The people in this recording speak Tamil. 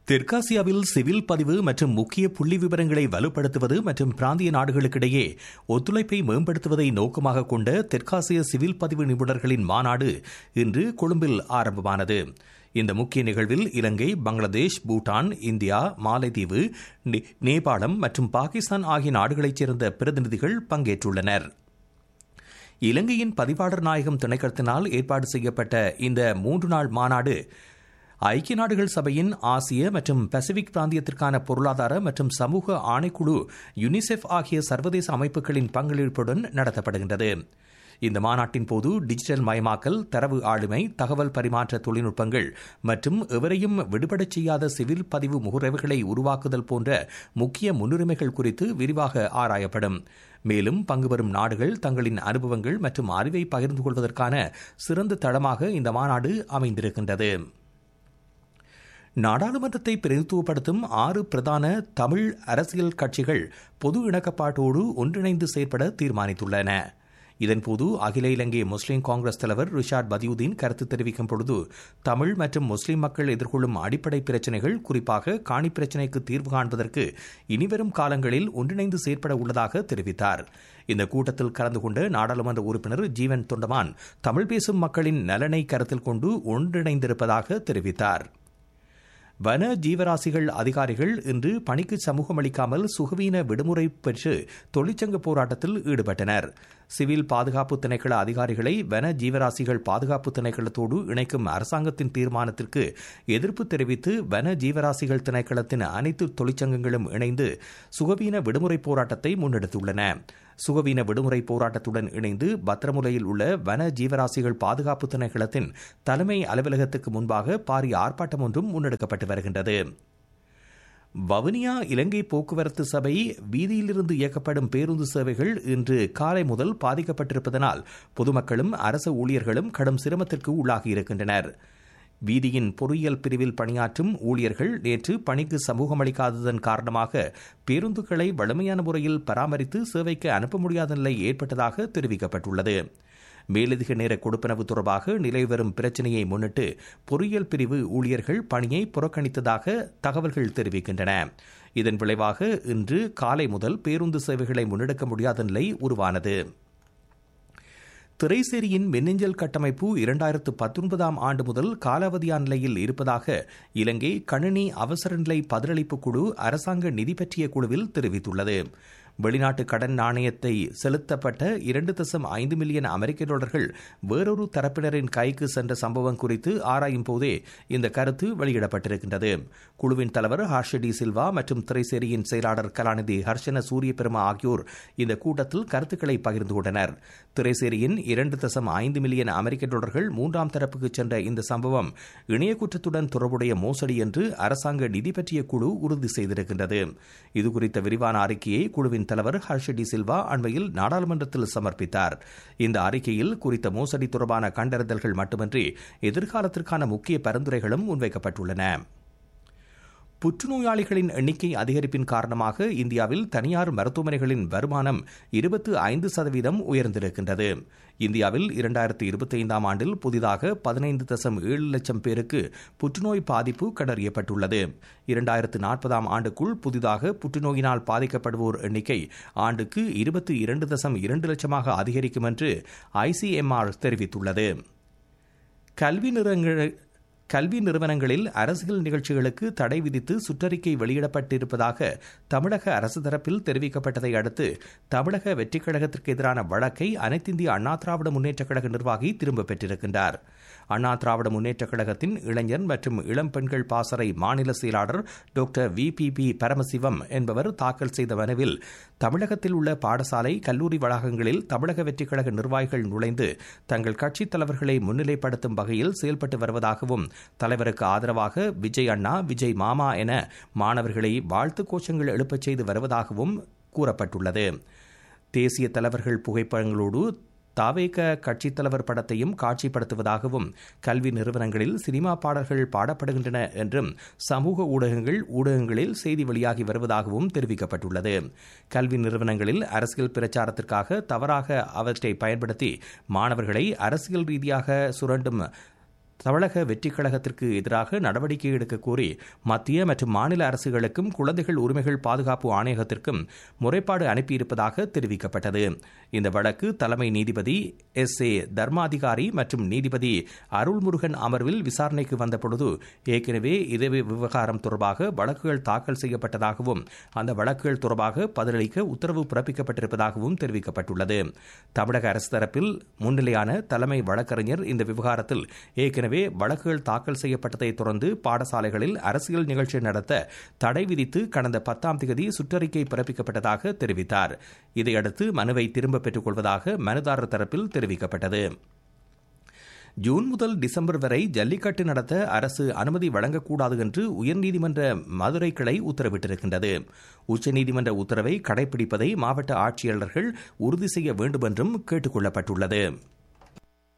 தெற்காசியாவில் சிவில் பதிவு மற்றும் முக்கிய புள்ளி விவரங்களை வலுப்படுத்துவது மற்றும் பிராந்திய நாடுகளுக்கிடையே ஒத்துழைப்பை மேம்படுத்துவதை நோக்கமாக கொண்ட தெற்காசிய சிவில் பதிவு நிபுணர்களின் மாநாடு இன்று கொழும்பில் ஆரம்பமானது இந்த முக்கிய நிகழ்வில் இலங்கை பங்களாதேஷ் பூட்டான் இந்தியா மாலைதீவு நேபாளம் மற்றும் பாகிஸ்தான் ஆகிய நாடுகளைச் சேர்ந்த பிரதிநிதிகள் பங்கேற்றுள்ளனர் இலங்கையின் பதிவாளர் நாயகம் திணைக்களத்தினால் ஏற்பாடு செய்யப்பட்ட இந்த மூன்று நாள் மாநாடு ஐக்கிய நாடுகள் சபையின் ஆசிய மற்றும் பசிபிக் பிராந்தியத்திற்கான பொருளாதார மற்றும் சமூக ஆணைக்குழு யுனிசெஃப் ஆகிய சர்வதேச அமைப்புகளின் பங்களிப்புடன் நடத்தப்படுகின்றது இந்த மாநாட்டின் போது டிஜிட்டல் மயமாக்கல் தரவு ஆளுமை தகவல் பரிமாற்ற தொழில்நுட்பங்கள் மற்றும் எவரையும் விடுபடச் செய்யாத சிவில் பதிவு முகரவுகளை உருவாக்குதல் போன்ற முக்கிய முன்னுரிமைகள் குறித்து விரிவாக ஆராயப்படும் மேலும் பங்குபெறும் நாடுகள் தங்களின் அனுபவங்கள் மற்றும் அறிவை பகிர்ந்து கொள்வதற்கான சிறந்த தளமாக இந்த மாநாடு அமைந்திருக்கின்றது நாடாளுமன்றத்தை பிரதித்துவப்படுத்தும் ஆறு பிரதான தமிழ் அரசியல் கட்சிகள் பொது இணக்கப்பாட்டோடு ஒன்றிணைந்து செயற்பட தீர்மானித்துள்ளன இதன்போது அகில இலங்கை முஸ்லீம் காங்கிரஸ் தலைவர் ரிஷாட் பதியுதீன் கருத்து தெரிவிக்கும் பொழுது தமிழ் மற்றும் முஸ்லீம் மக்கள் எதிர்கொள்ளும் அடிப்படை பிரச்சினைகள் குறிப்பாக காணி பிரச்சினைக்கு தீர்வு காண்பதற்கு இனிவரும் காலங்களில் ஒன்றிணைந்து செயற்பட உள்ளதாக தெரிவித்தார் இந்த கூட்டத்தில் கலந்து கொண்ட நாடாளுமன்ற உறுப்பினர் ஜீவன் தொண்டமான் தமிழ் பேசும் மக்களின் நலனை கருத்தில் கொண்டு ஒன்றிணைந்திருப்பதாக தெரிவித்தார் வன ஜீவராசிகள் அதிகாரிகள் இன்று பணிக்கு சமூகம் அளிக்காமல் சுகவீன விடுமுறை பெற்று தொழிற்சங்க போராட்டத்தில் ஈடுபட்டனர் சிவில் பாதுகாப்பு திணைக்கள அதிகாரிகளை வன ஜீவராசிகள் பாதுகாப்பு திணைக்களத்தோடு இணைக்கும் அரசாங்கத்தின் தீர்மானத்திற்கு எதிர்ப்பு தெரிவித்து வன ஜீவராசிகள் திணைக்களத்தின் அனைத்து தொழிற்சங்கங்களும் இணைந்து சுகவீன விடுமுறை போராட்டத்தை முன்னெடுத்துள்ளன சுகவீன விடுமுறை போராட்டத்துடன் இணைந்து பத்திரமுலையில் உள்ள வன ஜீவராசிகள் பாதுகாப்பு திணைக்களத்தின் தலைமை அலுவலகத்துக்கு முன்பாக பாரிய ஆர்ப்பாட்டம் ஒன்றும் முன்னெடுக்கப்பட்டு வருகின்றது வவுனியா இலங்கை போக்குவரத்து சபை வீதியிலிருந்து இயக்கப்படும் பேருந்து சேவைகள் இன்று காலை முதல் பாதிக்கப்பட்டிருப்பதனால் பொதுமக்களும் அரசு ஊழியர்களும் கடும் சிரமத்திற்கு உள்ளாகியிருக்கின்றனர் வீதியின் பொறியியல் பிரிவில் பணியாற்றும் ஊழியர்கள் நேற்று பணிக்கு சமூகமளிக்காததன் காரணமாக பேருந்துகளை வலிமையான முறையில் பராமரித்து சேவைக்கு அனுப்ப முடியாத நிலை ஏற்பட்டதாக தெரிவிக்கப்பட்டுள்ளது மேலதிக நேர கொடுப்பனவு தொடர்பாக நிலை வரும் பிரச்சினையை முன்னிட்டு பொறியியல் பிரிவு ஊழியர்கள் பணியை புறக்கணித்ததாக தகவல்கள் தெரிவிக்கின்றன இதன் விளைவாக இன்று காலை முதல் பேருந்து சேவைகளை முன்னெடுக்க முடியாத நிலை உருவானது திரைசேரியின் மின்னஞ்சல் கட்டமைப்பு இரண்டாயிரத்து பத்தொன்பதாம் ஆண்டு முதல் காலாவதியான நிலையில் இருப்பதாக இலங்கை கணினி அவசர நிலை பதிலளிப்பு குழு அரசாங்க நிதி பற்றிய குழுவில் தெரிவித்துள்ளது வெளிநாட்டு கடன் நாணயத்தை செலுத்தப்பட்ட இரண்டு தசம் ஐந்து மில்லியன் அமெரிக்க டாலர்கள் வேறொரு தரப்பினரின் கைக்கு சென்ற சம்பவம் குறித்து ஆராயும் போதே இந்த கருத்து வெளியிடப்பட்டிருக்கின்றது குழுவின் தலைவர் ஹர்ஷடி சில்வா மற்றும் திரைசேரியின் செயலாளர் கலாநிதி ஹர்ஷன சூரிய பெருமா ஆகியோர் இந்த கூட்டத்தில் கருத்துக்களை பகிர்ந்து கொண்டனர் திரைசேரியின் இரண்டு தசம் ஐந்து மில்லியன் அமெரிக்க டாலர்கள் மூன்றாம் தரப்புக்கு சென்ற இந்த சம்பவம் இணைய குற்றத்துடன் தொடர்புடைய மோசடி என்று அரசாங்க நிதி பற்றிய குழு உறுதி செய்திருக்கின்றது இதுகுறித்த விரிவான அறிக்கையை குழுவின் தலைவர் ஹர்ஷடி சில்வா அண்மையில் நாடாளுமன்றத்தில் சமர்ப்பித்தார் இந்த அறிக்கையில் குறித்த மோசடி தொடர்பான கண்டறிதல்கள் மட்டுமின்றி எதிர்காலத்திற்கான முக்கிய பரிந்துரைகளும் முன்வைக்கப்பட்டுள்ளன புற்றுநோயாளிகளின் எண்ணிக்கை அதிகரிப்பின் காரணமாக இந்தியாவில் தனியார் மருத்துவமனைகளின் வருமானம் இருபத்து ஐந்து சதவீதம் உயர்ந்திருக்கின்றது இந்தியாவில் இரண்டாயிரத்தி இருபத்தி ஐந்தாம் ஆண்டில் புதிதாக பதினைந்து தசம் ஏழு லட்சம் பேருக்கு புற்றுநோய் பாதிப்பு கண்டறியப்பட்டுள்ளது இரண்டாயிரத்து நாற்பதாம் ஆண்டுக்குள் புதிதாக புற்றுநோயினால் பாதிக்கப்படுவோர் எண்ணிக்கை ஆண்டுக்கு இருபத்தி இரண்டு தசம் இரண்டு லட்சமாக அதிகரிக்கும் என்று ஐசிஎம்ஆர் தெரிவித்துள்ளது கல்வி நிறுவனங்கள் கல்வி நிறுவனங்களில் அரசியல் நிகழ்ச்சிகளுக்கு தடை விதித்து சுற்றறிக்கை வெளியிடப்பட்டிருப்பதாக தமிழக அரசு தரப்பில் தெரிவிக்கப்பட்டதை அடுத்து தமிழக வெற்றிக் கழகத்திற்கு எதிரான வழக்கை அனைத்திந்திய அண்ணா திராவிட முன்னேற்றக் கழக நிர்வாகி திரும்பப் பெற்றிருக்கின்றார் அண்ணா திராவிட முன்னேற்றக் கழகத்தின் இளைஞர் மற்றும் இளம் பெண்கள் பாசறை மாநில செயலாளர் doctor V P P Paramasivam என்பவர் தாக்கல் செய்த மனுவில் தமிழகத்தில் உள்ள பாடசாலை கல்லூரி வளாகங்களில் தமிழக வெற்றிக் கழக நிர்வாகிகள் நுழைந்து தங்கள் கட்சித் தலைவர்களை முன்னிலைப்படுத்தும் வகையில் செயல்பட்டு வருவதாகவும் தலைவருக்கு ஆதரவாக விஜய் அண்ணா விஜய் மாமா என மாணவர்களை வாழ்த்து கோஷங்கள் எழுப்பச் செய்து வருவதாகவும் கூறப்பட்டுள்ளது தேசிய தலைவர்கள் புகைப்படங்களோடு தாவேக கட்சித் தலைவர் படத்தையும் காட்சிப்படுத்துவதாகவும் கல்வி நிறுவனங்களில் சினிமா பாடல்கள் பாடப்படுகின்றன என்றும் சமூக ஊடகங்கள் ஊடகங்களில் செய்தி வெளியாகி வருவதாகவும் தெரிவிக்கப்பட்டுள்ளது கல்வி நிறுவனங்களில் அரசியல் பிரச்சாரத்திற்காக தவறாக அவற்றை பயன்படுத்தி மாணவர்களை அரசியல் ரீதியாக சுரண்டும் தமிழக வெற்றிக் கழகத்திற்கு எதிராக நடவடிக்கை எடுக்க கோரி மத்திய மற்றும் மாநில அரசுகளுக்கும் குழந்தைகள் உரிமைகள் பாதுகாப்பு ஆணையகத்திற்கும் முறைப்பாடு அனுப்பியிருப்பதாக தெரிவிக்கப்பட்டது இந்த வழக்கு தலைமை நீதிபதி எஸ் ஏ தர்மாதிகாரி மற்றும் நீதிபதி அருள்முருகன் அமர்வில் விசாரணைக்கு வந்தபொழுது ஏற்கனவே இதே விவகாரம் தொடர்பாக வழக்குகள் தாக்கல் செய்யப்பட்டதாகவும் அந்த வழக்குகள் தொடர்பாக பதிலளிக்க உத்தரவு பிறப்பிக்கப்பட்டிருப்பதாகவும் தெரிவிக்கப்பட்டுள்ளது தமிழக அரசு தரப்பில் முன்னிலையான தலைமை வழக்கறிஞர் இந்த விவகாரத்தில் ஏற்கனவே வழக்குகள் தாக்கல் செய்யப்பட்டதை தொடர்ந்து பாடசாலைகளில் அரசியல் நிகழ்ச்சி நடத்த தடை விதித்து கடந்த பத்தாம் தேதி சுற்றறிக்கை பிறப்பிக்கப்பட்டதாக தெரிவித்தார் இதையடுத்து மனுவை திரும்பப் பெற்றுக் கொள்வதாக மனுதாரர் தரப்பில் தெரிவிக்கப்பட்டது ஜூன் முதல் டிசம்பர் வரை ஜல்லிக்கட்டு நடத்த அரசு அனுமதி வழங்கக்கூடாது என்று உயர்நீதிமன்ற மதுரை கிளை உத்தரவிட்டிருக்கின்றது உச்சநீதிமன்ற உத்தரவை கடைபிடிப்பதை மாவட்ட ஆட்சியாளர்கள் உறுதி செய்ய வேண்டும் என்றும் கேட்டுக் கொள்ளப்பட்டுள்ளது